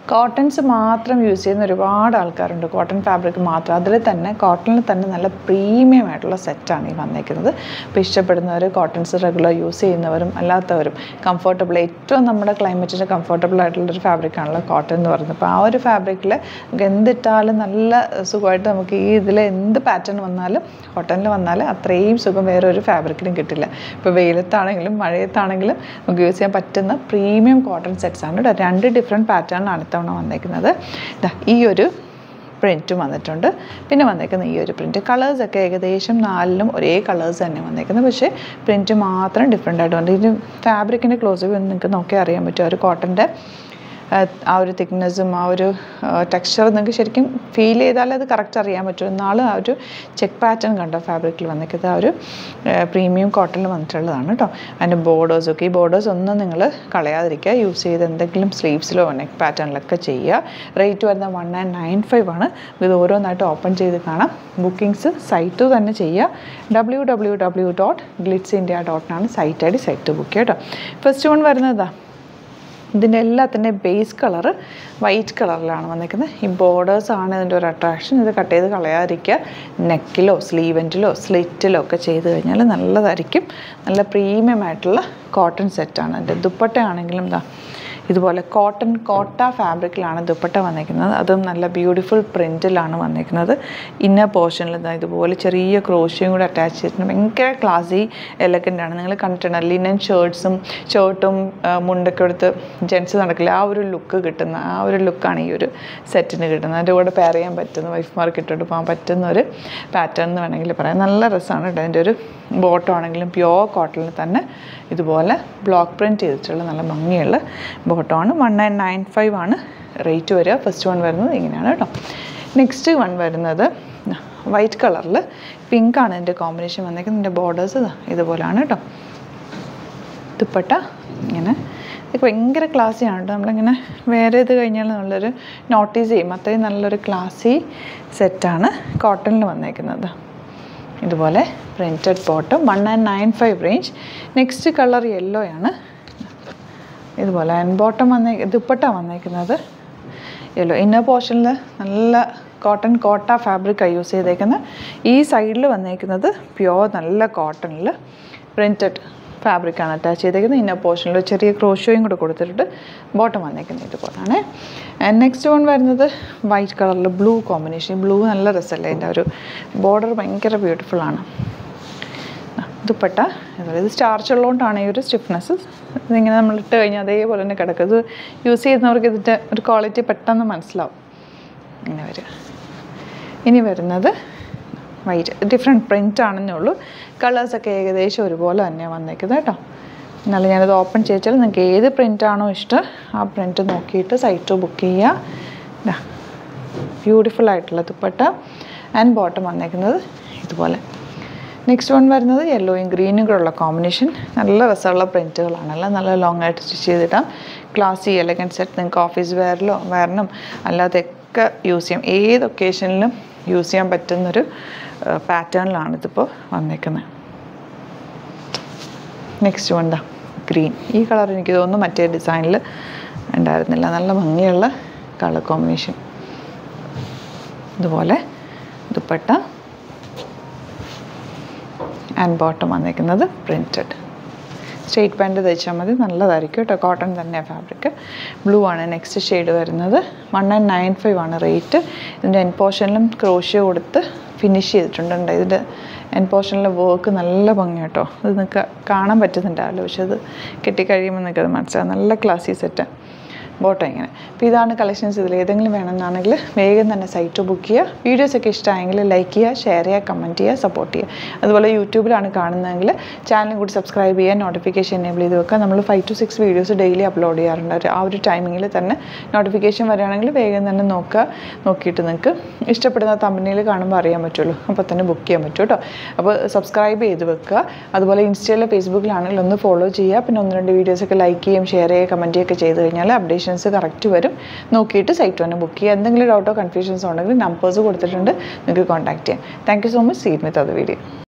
cottons മാത്രം use ചെയ്യുന്ന ഒരുപാട് ആൾക്കാരുണ്ട് കോട്ടൺ ഫാബ്രിക് മാത്രം അതിൽ തന്നെ കോട്ടണിൽ തന്നെ നല്ല പ്രീമിയം ആയിട്ടുള്ള സെറ്റാണ് ഈ വന്നേക്കുന്നത് അപ്പോൾ ഇഷ്ടപ്പെടുന്നവർ കോട്ടൺസ് റെഗുലർ യൂസ് ചെയ്യുന്നവരും അല്ലാത്തവരും കംഫർട്ടബിൾ ഏറ്റവും നമ്മുടെ ക്ലൈമറ്റിന് കംഫർട്ടബിൾ ആയിട്ടുള്ളൊരു ഫാബ്രിക്കാണല്ലോ കോട്ടൺ എന്ന് പറയുന്നത് അപ്പോൾ ആ ഒരു ഫാബ്രിക്കിൽ നമുക്ക് എന്തിട്ടാലും നല്ല സുഖമായിട്ട് നമുക്ക് ഈ ഇതിൽ എന്ത് പാറ്റേൺ വന്നാലും കോട്ടണിൽ വന്നാൽ അത്രയും സുഖം വേറെ ഒരു ഫാബ്രിക്കിനും കിട്ടില്ല ഇപ്പോൾ വെയിലത്താണെങ്കിലും മഴയത്താണെങ്കിലും നമുക്ക് യൂസ് ചെയ്യാൻ പറ്റുന്ന പ്രീമിയം കോട്ടൺ സെറ്റ്സ് ആണ് കേട്ടോ രണ്ട് ഡിഫറെൻറ്റ് പാറ്റേണിലാണ് ഇത്തവണ വന്നേക്കുന്നത് ഇതാ ഈ ഒരു പ്രിൻറ്റും വന്നിട്ടുണ്ട് പിന്നെ വന്നേക്കുന്ന ഈ ഒരു പ്രിൻറ്റ് കളേഴ്സൊക്കെ ഏകദേശം നാലിലും ഒരേ കളേഴ്സ് തന്നെ വന്നേക്കുന്നത് പക്ഷേ പ്രിൻറ്റ് മാത്രം ഡിഫറെൻ്റ് ആയിട്ട് വന്നു ഇത് ഫാബ്രിക്കിൻ്റെ ക്ലോസ് വ്യൂ നിങ്ങൾക്ക് നോക്കി അറിയാൻ പറ്റും ആ ഒരു കോട്ടൻ്റെ ആ ഒരു തിക്നെസ്സും ആ ഒരു ടെക്സ്ചർ നിങ്ങൾക്ക് ശരിക്കും ഫീൽ ചെയ്താൽ അത് കറക്റ്റ് അറിയാൻ പറ്റും എന്നാലും ആ ഒരു ചെക്ക് പാറ്റേൺ കണ്ടോ ഫാബ്രിക്കിൽ വന്നിരിക്കുന്നത് ആ ഒരു പ്രീമിയം കോട്ടണിൽ വന്നിട്ടുള്ളതാണ് കേട്ടോ അതിൻ്റെ ബോർഡേഴ്സൊക്കെ ഈ ബോർഡേഴ്സ് ഒന്നും നിങ്ങൾ കളയാതിരിക്കുക യൂസ് ചെയ്ത് എന്തെങ്കിലും സ്ലീവ്സിലോ നെക്ക് പാറ്റേണിലൊക്കെ ചെയ്യുക റേറ്റ് വരുന്നത് വൺ ആൻഡ് നയൻ ഫൈവ് ആണ് ഇത് ഓരോന്നായിട്ട് ഓപ്പൺ ചെയ്ത് കാണാം ബുക്കിംഗ്സ് സൈറ്റ് തന്നെ ചെയ്യുക W W W dot glitz India ഡോട്ടിനാണ് site I D site book കേട്ടോ ഫസ്റ്റ് വൺ വരുന്നതാ ഇതിൻ്റെ എല്ലാത്തിൻ്റെ ബേസ് കളറ് വൈറ്റ് കളറിലാണ് വന്നിരിക്കുന്നത് ഈ ബോർഡേഴ്സ് ആണ് ഇതിൻ്റെ ഒരു അട്രാക്ഷൻ ഇത് കട്ട് ചെയ്ത് കളയാതിരിക്കുക നെക്കിലോ സ്ലീവെൻറ്റിലോ സ്ലിറ്റിലോ ഒക്കെ ചെയ്ത് കഴിഞ്ഞാൽ നല്ലതായിരിക്കും നല്ല പ്രീമിയം ആയിട്ടുള്ള കോട്ടൺ സെറ്റാണ് അതിൻ്റെ ദുപ്പട്ടയാണെങ്കിലും ഇതാ ഇതുപോലെ കോട്ടൺ കോട്ട ഫാബ്രിക്കിലാണ് ദുപ്പട്ട വന്നിരിക്കുന്നത് അതും നല്ല ബ്യൂട്ടിഫുൾ പ്രിൻറ്റിലാണ് വന്നിരിക്കുന്നത് ഇന്നർ പോർഷനിൽ ഇതാ ഇതുപോലെ ചെറിയ ക്രോഷ്യയും കൂടെ അറ്റാച്ച് ചെയ്തിട്ടുണ്ട് ഭയങ്കര ക്ലാസി എലഗൻ്റ് ആണ് നിങ്ങൾ കണ്ടിട്ടുണ്ട് ലിനൻ ഷർട്ട്സും ഷർട്ടും മുണ്ടൊക്കെ എടുത്ത് ജെൻസ് നടക്കില്ല ആ ഒരു ലുക്ക് കിട്ടുന്ന ആ ഒരു ലുക്കാണ് ഈ ഒരു സെറ്റിന് കിട്ടുന്നത് അതിൻ്റെ കൂടെ പെയർ ചെയ്യാൻ പറ്റുന്ന വൈഫ്മാർക്ക് ഇട്ടിട്ട് പോകാൻ പറ്റുന്ന ഒരു പാറ്റേൺ എന്ന് വേണമെങ്കിൽ പറയാം നല്ല രസമാണ് കേട്ടോ അതിൻ്റെ ഒരു ബോട്ടം ആണെങ്കിലും പ്യുവർ കോട്ടണിൽ തന്നെ ഇതുപോലെ ബ്ലോക്ക് പ്രിൻറ്റ് ചെയ്തിട്ടുള്ള നല്ല ഭംഗിയുള്ള ബോട്ടമാണ് വൺ നയൻ നയൻ ഫൈവ് ആണ് റേറ്റ് വരിക ഫസ്റ്റ് വൺ വരുന്നത് ഇങ്ങനെയാണ് കേട്ടോ നെക്സ്റ്റ് വൺ വരുന്നത് വൈറ്റ് കളറിൽ പിങ്ക് ആണ് ഇതിൻ്റെ കോമ്പിനേഷൻ വന്നേക്കുന്നത് ഇതിൻ്റെ ബോർഡേഴ്സ് ഇതുപോലാണ് കേട്ടോ ദുപ്പട്ട ഇങ്ങനെ ഇത് ഭയങ്കര ക്ലാസ്സിയാണ് കേട്ടോ നമ്മളിങ്ങനെ വേറെ ഇത് കഴിഞ്ഞാൽ നമ്മളൊരു നോട്ടീസ് ചെയ്യും അത്രയും നല്ലൊരു ക്ലാസി സെറ്റാണ് കോട്ടണിൽ വന്നേക്കുന്നത് ഇതുപോലെ printed bottom one and nine five range next colour yellow ആണ് ഇതുപോലെ ആൻഡ് ബോട്ടം വന്നേ ദുപ്പട്ട വന്നേക്കുന്നത് യെല്ലോ ഇന്നർ പോർഷനിൽ നല്ല കോട്ടൺ കോട്ട ഫാബ്രിക്കാണ് യൂസ് ചെയ്തേക്കുന്നത് ഈ സൈഡിൽ വന്നേക്കുന്നത് പ്യുവർ നല്ല കോട്ടണിൽ പ്രിൻറ്റഡ് ഫാബ്രിക്കാണ് അറ്റാച്ച് ചെയ്തേക്കുന്നത് ഇന്നർ പോർഷനിൽ ചെറിയ ക്രോഷോയും കൂടെ കൊടുത്തിട്ട് ബോട്ടം വന്നേക്കുന്നത് ഇതുപോലാണ് ആൻഡ് നെക്സ്റ്റ് വൺ വരുന്നത് വൈറ്റ് കളറിൽ ബ്ലൂ കോമ്പിനേഷൻ ബ്ലൂ നല്ല രസമല്ലേ അതിൻ്റെ ഒരു ബോർഡർ ഭയങ്കര ബ്യൂട്ടിഫുൾ ആണ് ദുപ്പട്ട അതുപോലെ ഇത് സ്റ്റാർച്ച് ഉള്ളതുകൊണ്ടാണ് ഈ ഒരു സ്റ്റിഫ്നെസ് ഇതിങ്ങനെ നമ്മൾ ഇട്ട് കഴിഞ്ഞാൽ അതേപോലെ തന്നെ കിടക്കും ഇത് യൂസ് ചെയ്യുന്നവർക്ക് ഇതിൻ്റെ ഒരു ക്വാളിറ്റി പെട്ടെന്ന് മനസ്സിലാവും ഇങ്ങനെ വരിക ഇനി വരുന്നത് വൈറ്റ് ഡിഫറെൻറ്റ് പ്രിൻ്റ് ആണെന്നേ ഉള്ളൂ കളേഴ്സൊക്കെ ഏകദേശം ഒരുപോലെ തന്നെയാണ് വന്നേക്കുന്നത് കേട്ടോ എന്നാലും ഞാനത് ഓപ്പൺ ചെയ്യിച്ചാൽ നിങ്ങൾക്ക് ഏത് പ്രിൻ്റാണോ ഇഷ്ടം ആ പ്രിൻ്റ് നോക്കിയിട്ട് സൈറ്റ് ബുക്ക് ചെയ്യുക ബ്യൂട്ടിഫുൾ ആയിട്ടുള്ള ദുപ്പട്ട ആൻഡ് ബോട്ടം വന്നേക്കുന്നത് ഇതുപോലെ നെക്സ്റ്റ് വൺ വരുന്നത് യെല്ലോയും ഗ്രീനും കൂടെ ഉള്ള കോമ്പിനേഷൻ നല്ല രസമുള്ള പ്രിൻറ്റുകളാണല്ലോ നല്ല ലോങ് ആയിട്ട് സ്റ്റിച്ച് ചെയ്തിട്ടാം ക്ലാസി എലഗൻറ്റ് സെറ്റ് നിങ്ങൾക്ക് ഓഫീസ് വെയറിലോ വെയറിനും അല്ലാതെയൊക്കെ യൂസ് ചെയ്യാം ഏത് ഒക്കേഷനിലും യൂസ് ചെയ്യാൻ പറ്റുന്നൊരു പാറ്റേണിലാണ് ഇതിപ്പോൾ വന്നേക്കുന്നത് നെക്സ്റ്റ് വൺ ദാ ഗ്രീൻ ഈ കളർ എനിക്ക് തോന്നുന്നു മറ്റേ ഡിസൈനിൽ ഉണ്ടായിരുന്നില്ല നല്ല ഭംഗിയുള്ള കളർ കോമ്പിനേഷൻ ഇതുപോലെ ദുപ്പട്ട ആൻഡ് ബോട്ടം വന്നിരിക്കുന്നത് പ്രിൻറ്റഡ് സ്ട്രെയിറ്റ് പാൻറ്റ് തയ്ച്ചാൽ മതി നല്ലതായിരിക്കും കേട്ടോ കോട്ടൺ തന്നെ ഫാബ്രിക് ബ്ലൂ ആണ് നെക്സ്റ്റ് ഷെയ്ഡ് വരുന്നത് വൺ ആൻഡ് നയൻ ഫൈവ് ആണ് റേറ്റ് ഇതിൻ്റെ എൻ പോർഷനിലും ക്രോഷ്യ കൊടുത്ത് ഫിനിഷ് ചെയ്തിട്ടുണ്ട് ഇതിൻ്റെ എൻ പോർഷനിലെ വർക്ക് നല്ല ഭംഗി കേട്ടോ ഇത് നിങ്ങൾക്ക് കാണാൻ പറ്റുന്നുണ്ടാവില്ല പക്ഷെ അത് കെട്ടിക്കഴിയുമ്പോൾ നിങ്ങൾക്ക് അത് മനസ്സിലാവും നല്ല ക്ലാസി സെറ്റ് ബോട്ടം ഇങ്ങനെ അപ്പോൾ ഇതാണ് കളക്ഷൻസ് ഇതിൽ ഏതെങ്കിലും വേണമെന്നാണെങ്കിൽ വേഗം തന്നെ സൈറ്റ് ബുക്ക് ചെയ്യുക വീഡിയോസൊക്കെ ഇഷ്ടമായെങ്കിൽ ലൈക്ക് ചെയ്യുക ഷെയർ ചെയ്യുക കമൻറ്റ് ചെയ്യുക സപ്പോർട്ട് ചെയ്യുക അതുപോലെ യൂട്യൂബിലാണ് കാണുന്നതെങ്കിൽ ചാനൽ കൂടി സബ്സ്ക്രൈബ് ചെയ്യുക നോട്ടിഫിക്കേഷൻ എനേബിൾ ചെയ്ത് വെക്കുക നമ്മൾ five two six videos daily upload ചെയ്യാറുണ്ട് ഒരു- ആ ഒരു ടൈമിങ്ങിൽ തന്നെ നോട്ടിഫിക്കേഷൻ വരികയാണെങ്കിൽ വേഗം തന്നെ നോക്കുക നോക്കിയിട്ട് നിങ്ങൾക്ക് ഇഷ്ടപ്പെടുന്ന തമ്പനിയിൽ കാണുമ്പോൾ അറിയാൻ പറ്റുള്ളൂ അപ്പോൾ തന്നെ ബുക്ക് ചെയ്യാൻ പറ്റും കേട്ടോ അപ്പോൾ സബ്സ്ക്രൈബ് ചെയ്ത് വെക്കുക അതുപോലെ ഇൻസ്റ്റയിലോ ഫേസ്ബുക്കിലാണെങ്കിൽ ഒന്ന് ഫോളോ ചെയ്യുക പിന്നെ ഒന്ന് രണ്ട് വീഡിയോസൊക്കെ ലൈക്ക് ചെയ്യും ഷെയർ ചെയ്യുക കമൻറ്റ് ചെയ്യുകയൊക്കെ ചെയ്ത് കഴിഞ്ഞാൽ അപ്ഡേഷൻസ് കറക്റ്റ് വരും നോക്കിയിട്ട് സൈറ്റ് തന്നെ ബുക്ക് ചെയ്യുക എന്തെങ്കിലും ഡൗട്ടോ കൺഫ്യൂഷൻസ് ഉണ്ടെങ്കിൽ നമ്പേഴ്സ് കൊടുത്തിട്ടുണ്ട് നിങ്ങൾക്ക് കോൺടാക്ട് ചെയ്യാം thank you so much seat with അത് വീഡിയോ